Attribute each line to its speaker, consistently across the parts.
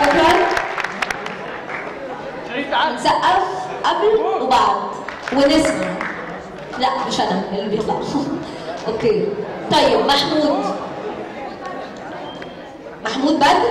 Speaker 1: شكرا نسقف قبل وبعد ونسمع لا مش انا اللي بيطلع اوكي طيب محمود محمود بدر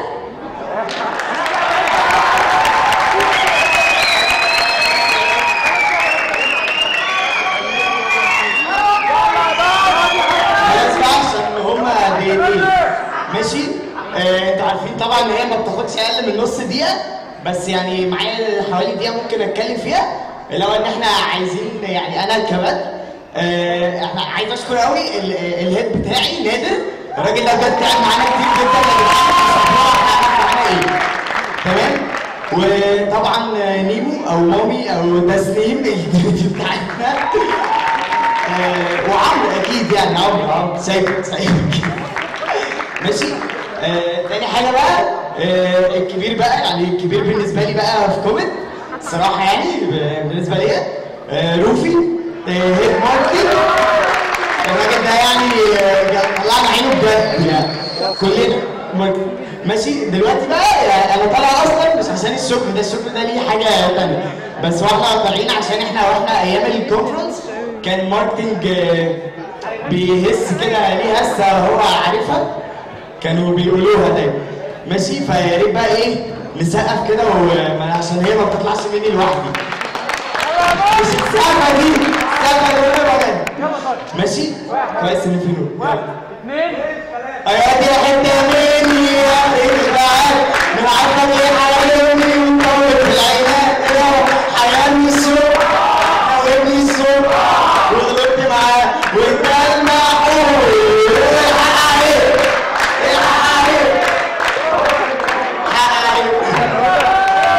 Speaker 2: خلاص بقى عشان هما دقيقتين ماشي آه، انتوا عارفين طبعا ان هي ما بتاخدش اقل من نص دقيقه بس يعني معايا حوالي دقيقه ممكن اتكلم فيها لو ان احنا عايزين يعني انا كمان آه، احنا عايز اشكر قوي ال- الهيد بتاعي نادر الراجل ده بجد تعب معانا كتير جدا يا جدعان مش هتعرف احنا معانا ايه تمام وطبعا نيمو او مامي او تسنيم البنت بتاعتنا آه، وعمرو اكيد يعني عمرو عمرو سايبك سايبك ماشي آه، تاني حاجه بقى آه، الكبير بقى يعني الكبير بالنسبه لي بقى في كوميد الصراحه يعني ب- بالنسبه لي آه، روفي آه، هيد ماركي الراجل ده يعني آه، جا- طلعنا عينه بجد يعني كلنا ماركي. ماشي دلوقتي بقى يعني انا طالع اصلا مش عشان الشكر ده الشكر ده ليه حاجه تانيه بس هو احنا طالعين عشان احنا واحنا ايام الكونفرنس كان ماركتنج آه، بيهس كده ليه هسه هو عارفها كانوا بيقولوها دايما ماشي فيا ريت بقى ايه نسقف كده وما- عشان هي ما بتطلعش مني لوحدي مش السقفه دي السقفه دي ولا بجد ماشي كويس ان في نور ايوه دي حته مني يا اخي تعال من عارفه ايه حياتي ومطول في العينات كده حياني الصبح حاولني الصبح وغلطت معاه وانت المعقول الحق عليك الحق عليك الحق عليك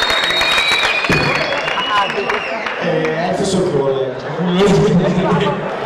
Speaker 2: آه، ألف شكر والله